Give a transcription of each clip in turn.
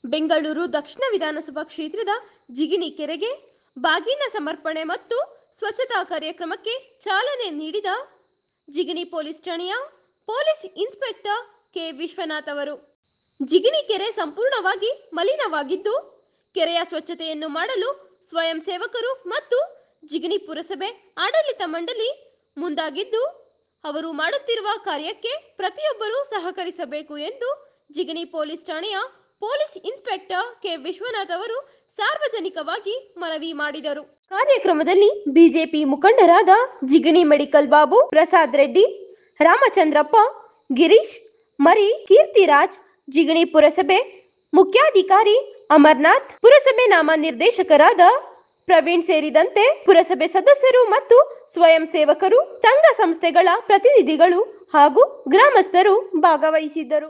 ಬೆಂಗಳೂರು ದಕ್ಷಿಣ ವಿಧಾನಸಭಾ ಕ್ಷೇತ್ರದ ಜಿಗಿಣಿ ಕೆರೆಗೆ ಬಾಗಿನ ಸಮರ್ಪಣೆ ಮತ್ತು ಸ್ವಚ್ಛತಾ ಕಾರ್ಯಕ್ರಮಕ್ಕೆ ಚಾಲನೆ ನೀಡಿದ ಜಿಗಿಣಿ ಪೊಲೀಸ್ ಠಾಣೆಯ ಪೊಲೀಸ್ ಇನ್ಸ್ಪೆಕ್ಟರ್ ಕೆ ವಿಶ್ವನಾಥ್ ಅವರು ಜಿಗಿಣಿ ಕೆರೆ ಸಂಪೂರ್ಣವಾಗಿ ಮಲಿನವಾಗಿದ್ದು ಕೆರೆಯ ಸ್ವಚ್ಛತೆಯನ್ನು ಮಾಡಲು ಸ್ವಯಂ ಸೇವಕರು ಮತ್ತು ಜಿಗಿಣಿ ಪುರಸಭೆ ಆಡಳಿತ ಮಂಡಳಿ ಮುಂದಾಗಿದ್ದು ಅವರು ಮಾಡುತ್ತಿರುವ ಕಾರ್ಯಕ್ಕೆ ಪ್ರತಿಯೊಬ್ಬರೂ ಸಹಕರಿಸಬೇಕು ಎಂದು ಜಿಗಣಿ ಪೊಲೀಸ್ ಠಾಣೆಯ ಪೊಲೀಸ್ ಇನ್ಸ್ಪೆಕ್ಟರ್ ಕೆ ವಿಶ್ವನಾಥ್ ಅವರು ಸಾರ್ವಜನಿಕವಾಗಿ ಮನವಿ ಮಾಡಿದರು ಕಾರ್ಯಕ್ರಮದಲ್ಲಿ ಬಿಜೆಪಿ ಮುಖಂಡರಾದ ಜಿಗಣಿ ಮೆಡಿಕಲ್ ಬಾಬು ಪ್ರಸಾದ್ ರೆಡ್ಡಿ ರಾಮಚಂದ್ರಪ್ಪ ಗಿರೀಶ್ ಮರಿ ಕೀರ್ತಿರಾಜ್ ಜಿಗಣಿ ಪುರಸಭೆ ಮುಖ್ಯಾಧಿಕಾರಿ ಅಮರ್ನಾಥ್ ಪುರಸಭೆ ನಾಮ ನಿರ್ದೇಶಕರಾದ ಪ್ರವೀಣ್ ಸೇರಿದಂತೆ ಪುರಸಭೆ ಸದಸ್ಯರು ಮತ್ತು ಸ್ವಯಂ ಸೇವಕರು ಸಂಘ ಸಂಸ್ಥೆಗಳ ಪ್ರತಿನಿಧಿಗಳು ಹಾಗೂ ಗ್ರಾಮಸ್ಥರು ಭಾಗವಹಿಸಿದ್ದರು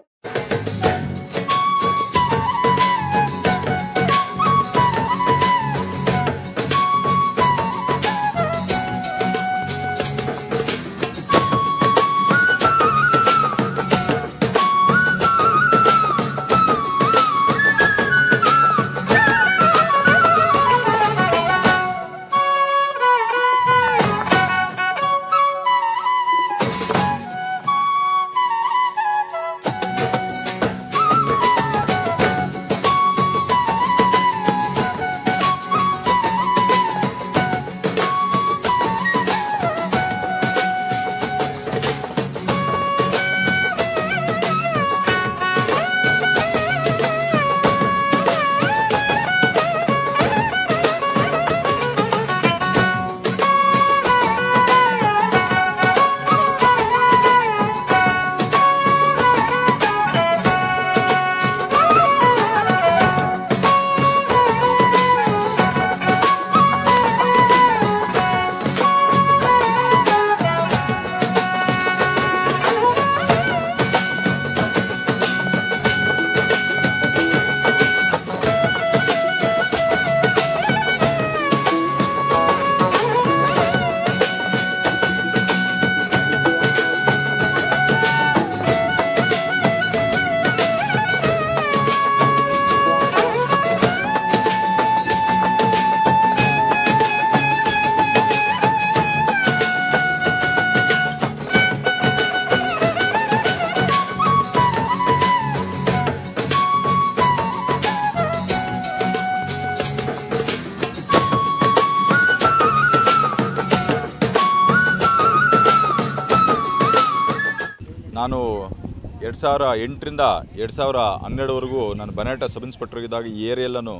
ನಾನು ಎರಡು ಸಾವಿರ ಎಂಟರಿಂದ ಎರಡು ಸಾವಿರ ಹನ್ನೆರಡುವರೆಗೂ ನಾನು ಬನೇಟ ಸಬ್ ಇನ್ಸ್ಪೆಕ್ಟರ್ ಇದ್ದಾಗ ಈ ಏರಿಯೆಲ್ಲೂ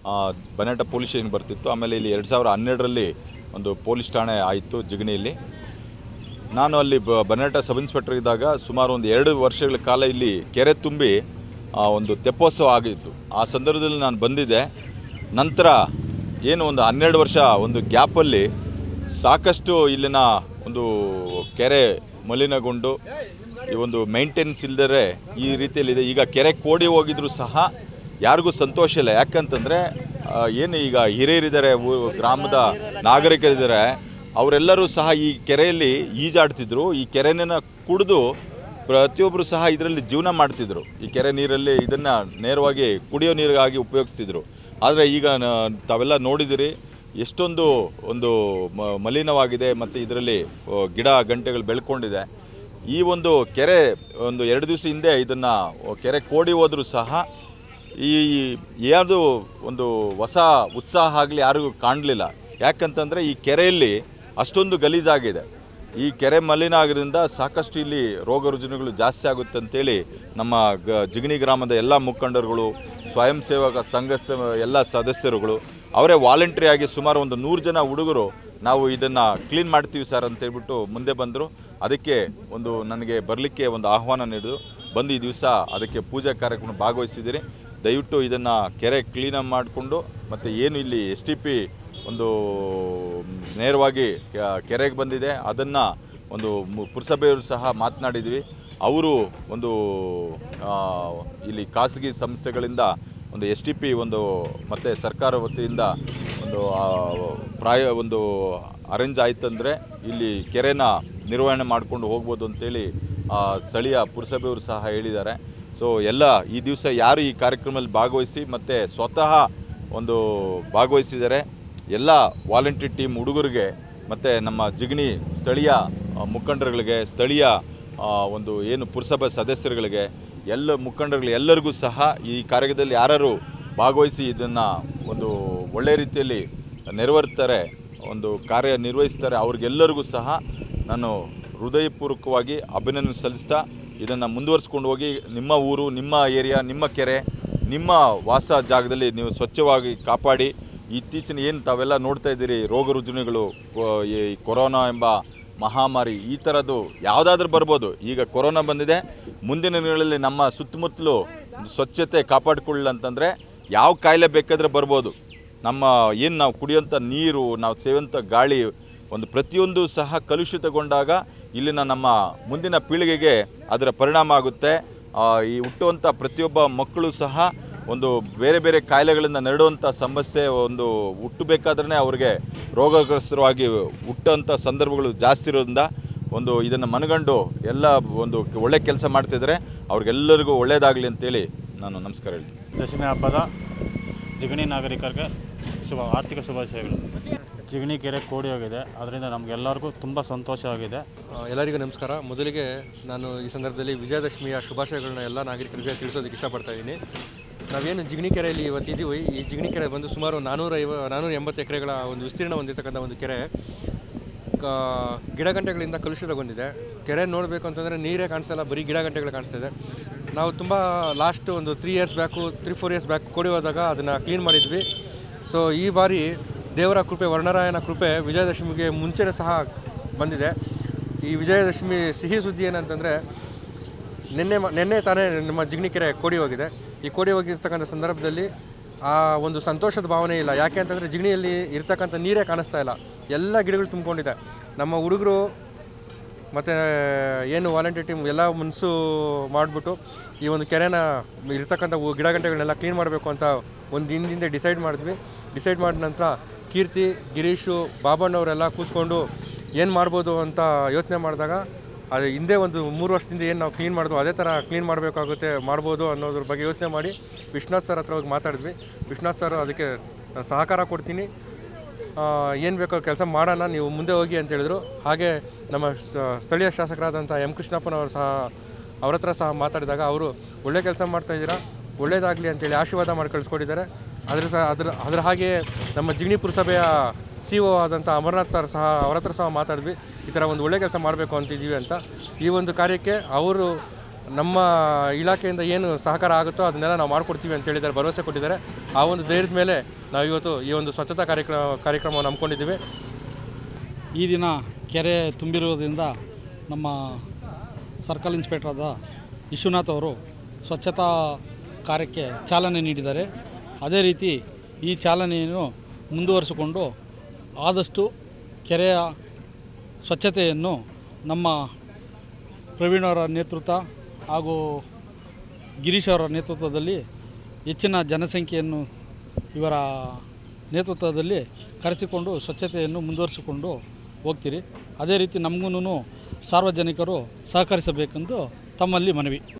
ಬನೇಟ ಪೊಲೀಸ್ ಸ್ಟೇಷನ್ ಬರ್ತಿತ್ತು ಆಮೇಲೆ ಇಲ್ಲಿ ಎರಡು ಸಾವಿರ ಹನ್ನೆರಡರಲ್ಲಿ ಒಂದು ಪೊಲೀಸ್ ಠಾಣೆ ಆಯಿತು ಜಿಗಣಿಯಲ್ಲಿ ನಾನು ಅಲ್ಲಿ ಬ ಬನೇಟ ಸಬ್ ಇನ್ಸ್ಪೆಕ್ಟರ್ ಇದ್ದಾಗ ಸುಮಾರು ಒಂದು ಎರಡು ವರ್ಷಗಳ ಕಾಲ ಇಲ್ಲಿ ಕೆರೆ ತುಂಬಿ ಆ, ಒಂದು ತೆಪ್ಪೋತ್ಸವ ಆಗಿತ್ತು ಆ ಸಂದರ್ಭದಲ್ಲಿ ನಾನು ಬಂದಿದ್ದೆ ನಂತರ ಏನು ಒಂದು ಹನ್ನೆರಡು ವರ್ಷ ಒಂದು ಗ್ಯಾಪಲ್ಲಿ ಸಾಕಷ್ಟು ಇಲ್ಲಿನ ಒಂದು ಕೆರೆ ಮಲಿನಗೊಂಡು ಈ ಒಂದು ಮೇಂಟೆನೆನ್ಸ್ ಇಲ್ಲದರೆ ಈ ರೀತಿಯಲ್ಲಿದೆ ಈಗ ಕೆರೆ ಕೋಡಿ ಹೋಗಿದ್ರು ಸಹ ಯಾರಿಗೂ ಸಂತೋಷ ಇಲ್ಲ ಯಾಕಂತಂದರೆ ಏನು ಈಗ ಹಿರಿಯರಿದ್ದಾರೆ ಊ- ಗ್ರಾಮದ ನಾಗರಿಕರಿದ್ದಾರೆ ಅವರೆಲ್ಲರೂ ಸಹ ಈ ಕೆರೆಯಲ್ಲಿ ಈಜಾಡ್ತಿದ್ರು ಈ ಕೆರೆನ ಕುಡಿದು ಪ್ರತಿಯೊಬ್ಬರು ಸಹ ಇದರಲ್ಲಿ ಜೀವನ ಮಾಡ್ತಿದ್ರು ಈ ಕೆರೆ ನೀರಲ್ಲಿ ಇದನ್ನು ನೇರವಾಗಿ ಕುಡಿಯೋ ನೀರಿಗಾಗಿ ಉಪಯೋಗಿಸ್ತಿದ್ರು ಆದರೆ ಈಗ ನ- ತಾವೆಲ್ಲ ನೋಡಿದಿರಿ ಎಷ್ಟೊಂದು ಒಂದು ಮ- ಮಲಿನವಾಗಿದೆ ಮತ್ತು ಇದರಲ್ಲಿ ಆ, ಗಿಡ ಗಂಟೆಗಳು ಬೆಳ್ಕೊಂಡಿದೆ ಈ ಒಂದು ಕೆರೆ ಒಂದು ಎರಡು ದಿವಸ ಹಿಂದೆ ಇದನ್ನು ಕೆರೆ ಕೋಡಿ ಹೋದರೂ ಸಹ ಈ ಯಾವುದು ಒಂದು ಹೊಸ ಉತ್ಸಾಹ ಆಗಲಿ ಯಾರಿಗೂ ಕಾಣಲಿಲ್ಲ ಯಾಕಂತಂದರೆ ಈ ಕೆರೆಯಲ್ಲಿ ಅಷ್ಟೊಂದು ಗಲೀಜಾಗಿದೆ ಈ ಕೆರೆ ಮಲಿನ ಆಗಿರೋದ್ರಿಂದ ಸಾಕಷ್ಟು ಇಲ್ಲಿ ರೋಗ ರುಜಿನಗಳು ಜಾಸ್ತಿ ಆಗುತ್ತೆ ಅಂತೇಳಿ ನಮ್ಮ ಗ ಜಿಗಣಿ ಗ್ರಾಮದ ಎಲ್ಲ ಮುಖಂಡರುಗಳು ಸ್ವಯಂ ಸೇವಕ ಸಂಘ ಎಲ್ಲ ಸದಸ್ಯರುಗಳು ಅವರೇ ವಾಲಂಟ್ರಿಯಾಗಿ ಸುಮಾರು ಒಂದು ನೂರು ಜನ ಹುಡುಗರು ನಾವು ಇದನ್ನು ಕ್ಲೀನ್ ಮಾಡ್ತೀವಿ ಸರ್ ಅಂತೇಳ್ಬಿಟ್ಟು ಮುಂದೆ ಬಂದರು ಅದಕ್ಕೆ ಒಂದು ನನಗೆ ಬರಲಿಕ್ಕೆ ಒಂದು ಆಹ್ವಾನ ನೀಡಿದ್ರು ಬಂದು ಈ ದಿವಸ ಅದಕ್ಕೆ ಪೂಜಾ ಕಾರ್ಯಕ್ರಮ ಭಾಗವಹಿಸಿದ್ದೀರಿ ದಯವಿಟ್ಟು ಇದನ್ನು ಕೆರೆ ಕ್ಲೀನ್ ಮಾಡಿಕೊಂಡು ಮತ್ತು ಏನು ಇಲ್ಲಿ ಎಸ್ ಟಿ ಪಿ ಒಂದು ನೇರವಾಗಿ ಕ- ಕೆರೆಗೆ ಬಂದಿದೆ ಅದನ್ನು ಒಂದು ಮು- ಪುರಸಭೆಯವರು ಸಹ ಮಾತನಾಡಿದ್ವಿ ಅವರು ಒಂದು ಆ, ಇಲ್ಲಿ ಖಾಸಗಿ ಸಂಸ್ಥೆಗಳಿಂದ ಒಂದು ಎಸ್ ಟಿ ಪಿ ಒಂದು ಮತ್ತು ಸರ್ಕಾರ ವತಿಯಿಂದ ಒಂದು ಆ, ಪ್ರಾಯ ಒಂದು ಅರೇಂಜ್ ಆಯ್ತಂದರೆ ಇಲ್ಲಿ ಕೆರೆನ ನಿರ್ವಹಣೆ ಮಾಡಿಕೊಂಡು ಹೋಗ್ಬೋದು ಅಂತೇಳಿ ಆ, ಸ್ಥಳೀಯ ಪುರಸಭೆಯವರು ಸಹ ಹೇಳಿದ್ದಾರೆ ಸೊ ಎಲ್ಲ ಈ ದಿವಸ ಯಾರು ಈ ಕಾರ್ಯಕ್ರಮದಲ್ಲಿ ಭಾಗವಹಿಸಿ ಮತ್ತು ಸ್ವತಃ ಒಂದು ಭಾಗವಹಿಸಿದ್ದಾರೆ ಎಲ್ಲ ವಾಲಂಟಿಯರ್ ಟೀಮ್ ಹುಡುಗರಿಗೆ ಮತ್ತು ನಮ್ಮ ಜಿಗಣಿ ಸ್ಥಳೀಯ ಆ, ಮುಖಂಡರುಗಳಿಗೆ ಸ್ಥಳೀಯ ಆ, ಒಂದು ಏನು ಪುರಸಭೆ ಸದಸ್ಯರುಗಳಿಗೆ ಎಲ್ಲ ಮುಖಂಡರುಗಳು ಎಲ್ಲರಿಗೂ ಸಹ ಈ ಕಾರ್ಯದಲ್ಲಿ ಯಾರು ಭಾಗವಹಿಸಿ ಇದನ್ನು ಒಂದು ಒಳ್ಳೆಯ ರೀತಿಯಲ್ಲಿ ನೆರವೇರ್ತಾರೆ ಒಂದು ಕಾರ್ಯ ನಿರ್ವಹಿಸ್ತಾರೆ ಅವ್ರಿಗೆಲ್ಲರಿಗೂ ಸಹ ನಾನು ಹೃದಯಪೂರ್ವಕವಾಗಿ ಅಭಿನಂದನೆ ಸಲ್ಲಿಸ್ತಾ ಇದನ್ನು ಮುಂದುವರಿಸ್ಕೊಂಡು ಹೋಗಿ ನಿಮ್ಮ ಊರು ನಿಮ್ಮ ಏರಿಯಾ ನಿಮ್ಮ ಕೆರೆ ನಿಮ್ಮ ವಾಸ ಜಾಗದಲ್ಲಿ ನೀವು ಸ್ವಚ್ಛವಾಗಿ ಕಾಪಾಡಿ ಇತ್ತೀಚಿನ ಏನು ತಾವೆಲ್ಲ ನೋಡ್ತಾ ಇದ್ದೀರಿ ರೋಗ ರುಜಿನಗಳು ಕೊ- ಈ ಕೊರೋನಾ ಎಂಬ ಮಹಾಮಾರಿ ಈ ಥರದ್ದು ಯಾವುದಾದ್ರೂ ಬರ್ಬೋದು ಈಗ ಕೊರೋನಾ ಬಂದಿದೆ ಮುಂದಿನ ದಿನಗಳಲ್ಲಿ ನಮ್ಮ ಸುತ್ತಮುತ್ತಲು ಸ್ವಚ್ಛತೆ ಕಾಪಾಡಿಕೊಳ್ಳಿಲ್ಲ ಅಂತಂದರೆ ಯಾವ ಕಾಯಿಲೆ ಬೇಕಾದರೆ ಬರ್ಬೋದು ನಮ್ಮ ಏನು ನಾವು ಕುಡಿಯೋಂಥ ನೀರು ನಾವು ಸೇವಂಥ ಗಾಳಿ ಒಂದು ಪ್ರತಿಯೊಂದು ಸಹ ಕಲುಷಿತಗೊಂಡಾಗ ಇಲ್ಲಿನ ನಮ್ಮ ಮುಂದಿನ ಪೀಳಿಗೆಗೆ ಅದರ ಪರಿಣಾಮ ಆಗುತ್ತೆ ಆ, ಈ ಹುಟ್ಟುವಂಥ ಪ್ರತಿಯೊಬ್ಬ ಮಕ್ಕಳು ಸಹ ಒಂದು ಬೇರೆ ಬೇರೆ ಕಾಯಿಲೆಗಳಿಂದ ನರಡುವಂಥ ಸಮಸ್ಯೆ ಒಂದು ಹುಟ್ಟಬೇಕಾದ್ರೆ ಅವ್ರಿಗೆ ರೋಗಗ್ರಸ್ತರಾಗಿ ಹುಟ್ಟೋಂಥ ಸಂದರ್ಭಗಳು ಜಾಸ್ತಿ ಇರೋದ್ರಿಂದ ಒಂದು ಇದನ್ನು ಮನಗಂಡು ಎಲ್ಲ ಒಂದು ಒಳ್ಳೆ ಕೆಲಸ ಮಾಡ್ತಿದ್ದಾರೆ ಅವ್ರಿಗೆಲ್ಲರಿಗೂ ಒಳ್ಳೆಯದಾಗಲಿ ಅಂತೇಳಿ ನಾನು ನಮಸ್ಕಾರ ಹೇಳ್ತೀನಿ ದಶಮಿ ಹಬ್ಬದ ಜಿಗಣಿ ನಾಗರಿಕರಿಗೆ ಶುಭ ಆರ್ಥಿಕ ಶುಭಾಶಯಗಳು ಜಿಗಣಿ ಕೆರೆ ಕೋಡಿ ಹೋಗಿದೆ ಅದರಿಂದ ನಮಗೆಲ್ಲರಿಗೂ ತುಂಬ ಸಂತೋಷವಾಗಿದೆ ಆ, ಎಲ್ಲರಿಗೂ ನಮಸ್ಕಾರ ಮೊದಲಿಗೆ ನಾನು ಈ ಸಂದರ್ಭದಲ್ಲಿ ವಿಜಯದಶಮಿಯ ಶುಭಾಶಯಗಳನ್ನ ಎಲ್ಲ ನಾಗರಿಕರಿಗೆ ತಿಳಿಸೋದಕ್ಕೆ ಇಷ್ಟಪಡ್ತಾ ಇದ್ದೀನಿ ನಾವೇನು ಜಿಗಣಿ ಕೆರೆಯಲ್ಲಿ ಇವತ್ತಿದ್ದೀವಿ ಈ ಜಿಗಣಿ ಕೆರೆ ಬಂದು ಸುಮಾರು ನಾನ್ನೂರ ಐವ ನಾನ್ನೂರ ಎಂಬತ್ತು ಎಕರೆಗಳ ಒಂದು ವಿಸ್ತೀರ್ಣ ಹೊಂದಿರತಕ್ಕಂಥ ಒಂದು ಕೆರೆ ಕ- ಗಿಡಗಂಟೆಗಳಿಂದ ಕಲುಷಿತಗೊಂಡಿದೆ ಕೆರೆ ನೋಡಬೇಕು ಅಂತಂದರೆ ನೀರೇ ಕಾಣಿಸ್ತಾ ಬರೀ ಗಿಡಗಂಟೆಗಳು ಕಾಣಿಸ್ತಿದೆ ನಾವು ತುಂಬ ಲಾಸ್ಟ್ ಒಂದು three years back three four years back ಕೊಡಿ ಹೋದಾಗ ಅದನ್ನು ಕ್ಲೀನ್ ಮಾಡಿದ್ವಿ ಸೊ ಈ ಬಾರಿ ದೇವರ ಕೃಪೆ ವರ್ಣರಾಯನ ಕೃಪೆ ವಿಜಯದಶಮಿಗೆ ಮುಂಚೆನೇ ಸಹ ಬಂದಿದೆ ಈ ವಿಜಯದಶಮಿ ಸಿಹಿ ಸುದ್ದಿ ಏನಂತಂದರೆ ನಿನ್ನೆ ಮ- ನಿನ್ನೆ ತಾನೇ ನಮ್ಮ ಜಿಗಣಿ ಕೆರೆ ಕೋಡಿ ಹೋಗಿದೆ ಈ ಕೋಡಿ ಹೋಗಿರ್ತಕ್ಕಂಥ ಸಂದರ್ಭದಲ್ಲಿ ಆ ಒಂದು ಸಂತೋಷದ ಭಾವನೆ ಇಲ್ಲ ಯಾಕೆ ಅಂತಂದರೆ ಜಿಗಣಿಯಲ್ಲಿ ಇರ್ತಕ್ಕಂಥ ನೀರೇ ಕಾಣಿಸ್ತಾ ಇಲ್ಲ ಎಲ್ಲ ಗಿಡಗಳು ತುಂಬಿಕೊಂಡಿದೆ ನಮ್ಮ ಹುಡುಗರು ಮತ್ತು ಏನು ವಾಲಂಟಿಯರ್ ಟೀಮ್ ಎಲ್ಲ ಮುನ್ಸು ಮಾಡಿಬಿಟ್ಟು ಈ ಒಂದು ಕೆರೆನ ಇರ್ತಕ್ಕಂಥ ಉ- ಗಿಡಗಂಟೆಗಳನ್ನೆಲ್ಲ ಕ್ಲೀನ್ ಮಾಡಬೇಕು ಅಂತ ಒಂದು ದಿನದಿಂದ ಡಿಸೈಡ್ ಮಾಡಿದ್ವಿ ಡಿಸೈಡ್ ಮಾಡಿದ ನಂತರ ಕೀರ್ತಿ ಗಿರೀಶು ಬಾಬಣ್ಣವರೆಲ್ಲ ಕೂತ್ಕೊಂಡು ಏನು ಮಾಡ್ಬೋದು ಅಂತ ಯೋಚನೆ ಮಾಡಿದಾಗ ಅದು ಹಿಂದೆ ಒಂದು ಮೂರು ವರ್ಷದಿಂದ ಏನು ನಾವು ಕ್ಲೀನ್ ಮಾಡಿದ್ವು ಅದೇ ಥರ ಕ್ಲೀನ್ ಮಾಡಬೇಕಾಗುತ್ತೆ ಮಾಡ್ಬೋದು ಅನ್ನೋದ್ರ ಬಗ್ಗೆ ಯೋಚನೆ ಮಾಡಿ ವಿಶ್ವನಾಥ್ ಸರ್ ಹತ್ರ ಹೋಗಿ ಮಾತಾಡಿದ್ವಿ ವಿಶ್ವನಾಥ್ ಸರ್ ಅದಕ್ಕೆ ನಾನು ಸಹಕಾರ ಕೊಡ್ತೀನಿ ಏನು ಬೇಕೋ ಕೆಲಸ ಮಾಡೋಣ ನೀವು ಮುಂದೆ ಹೋಗಿ ಅಂತ ಹೇಳಿದ್ರು ಹಾಗೆ ನಮ್ಮ ಸ- ಸ್ಥಳೀಯ ಶಾಸಕರಾದಂಥ ಎಂ ಕೃಷ್ಣಪ್ಪನವರು ಸಹ ಅವ್ರ ಹತ್ರ ಸಹ ಮಾತಾಡಿದಾಗ ಅವರು ಒಳ್ಳೆ ಕೆಲಸ ಮಾಡ್ತಾ ಇದ್ದೀರಾ ಒಳ್ಳೇದಾಗಲಿ ಅಂತೇಳಿ ಆಶೀರ್ವಾದ ಮಾಡಿ ಕಳಿಸ್ಕೊಟ್ಟಿದ್ದಾರೆ ಅದ್ರ ಸಹ ಅದ್ರ ಅದ್ರ ಹಾಗೆ ನಮ್ಮ ಜಿಗಣಿ ಪುರಸಭೆಯ ಸಿ ಒ ಆದಂಥ ಅಮರನಾಥ್ ಸರ್ ಸಹ ಅವ್ರ ಹತ್ರ ಸಹ ಮಾತಾಡಿದ್ವಿ ಈ ಥರ ಒಂದು ಒಳ್ಳೆ ಕೆಲಸ ಮಾಡಬೇಕು ಅಂತಿದ್ದೀವಿ ಅಂತ ಈ ಒಂದು ಕಾರ್ಯಕ್ಕೆ ಅವರು ನಮ್ಮ ಇಲಾಖೆಯಿಂದ ಏನು ಸಹಕಾರ ಆಗುತ್ತೋ ಅದನ್ನೆಲ್ಲ ನಾವು ಮಾಡಿಕೊಡ್ತೀವಿ ಅಂತ ಹೇಳಿದ್ದಾರೆ ಭರವಸೆ ಕೊಟ್ಟಿದ್ದಾರೆ ಆ ಒಂದು ಧೈರ್ಯದ ಮೇಲೆ ನಾವು ಇವತ್ತು ಈ ಒಂದು ಸ್ವಚ್ಛತಾ ಕಾರ್ಯಕ್ರಮ ಕಾರ್ಯಕ್ರಮವನ್ನು ಹಮ್ಮಿಕೊಂಡಿದ್ದೀವಿ ಈ ದಿನ ಕೆರೆ ತುಂಬಿರುವುದರಿಂದ ನಮ್ಮ ಸರ್ಕಲ್ ಇನ್ಸ್ಪೆಕ್ಟರ್ ಆದ ವಿಶ್ವನಾಥ್ ಅವರು ಸ್ವಚ್ಛತಾ ಕಾರ್ಯಕ್ಕೆ ಚಾಲನೆ ನೀಡಿದ್ದಾರೆ ಅದೇ ರೀತಿ ಈ ಚಾಲನೆಯನ್ನು ಮುಂದುವರಿಸಿಕೊಂಡು ಆದಷ್ಟು ಕೆರೆಯ ಸ್ವಚ್ಛತೆಯನ್ನು ನಮ್ಮ ಪ್ರವೀಣ್ ಅವರ ನೇತೃತ್ವ ಹಾಗೂ ಗಿರೀಶ್ ಅವರ ನೇತೃತ್ವದಲ್ಲಿ ಹೆಚ್ಚಿನ ಜನಸಂಖ್ಯೆಯನ್ನು ಇವರ ನೇತೃತ್ವದಲ್ಲಿ ಕರೆಸಿಕೊಂಡು ಸ್ವಚ್ಛತೆಯನ್ನು ಮುಂದುವರಿಸಿಕೊಂಡು ಹೋಗ್ತೀರಿ ಅದೇ ರೀತಿ ನಮಗೂ ಸಾರ್ವಜನಿಕರು ಸಹಕರಿಸಬೇಕೆಂದು ತಮ್ಮಲ್ಲಿ ಮನವಿ